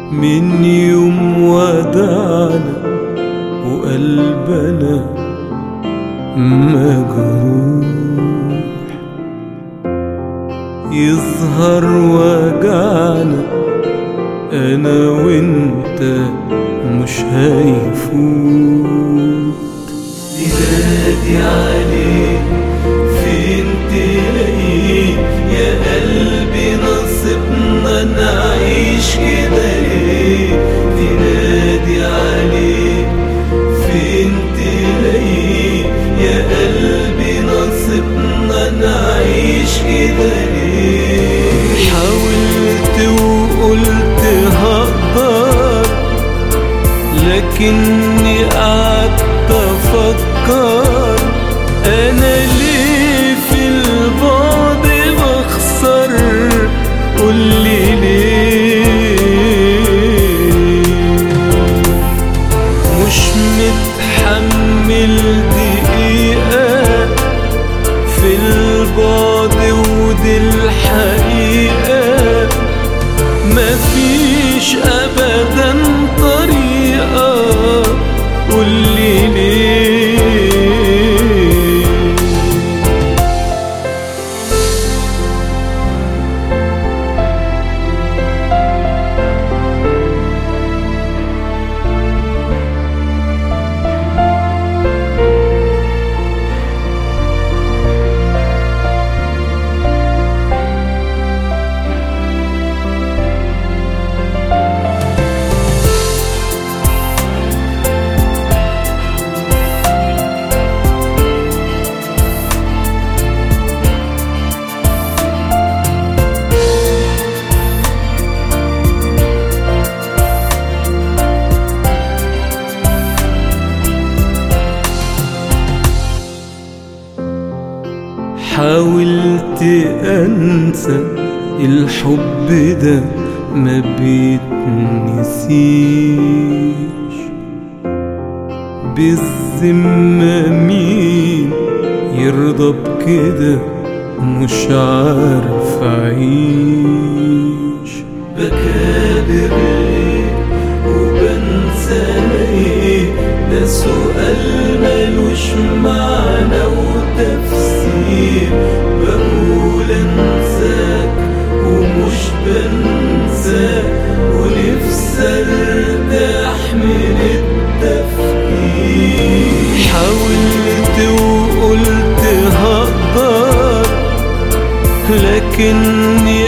من يوم ودعنا وقلبنا مجروح يظهر وجعنا انا وانت مش هيفوت تنادي عليه فين تلاقيه يا قلبي نصيبنا نعيش كده ليه تنادي عليه فين تلاقيه يا قلبي نصيبنا نعيش كده ليه حاولت وقلت هقدر لكني قعدت افكر انا ليه في البعد بخسر قولي ليه مش متحمل دقيقة في البعد ودي الحقيقة مفيش ابدا طريقة قولي ليه حاولت انسى الحب ده ما بيتنسيش بالذمة مين يرضى بكده مش عارف اعيش بكابر ليه وبنسى ليه ده سؤال ملوش معنى وتفسير بقول انساك ومش بنساك ونفسي ارتاح من التفكير حاولت وقلت هقدر لكني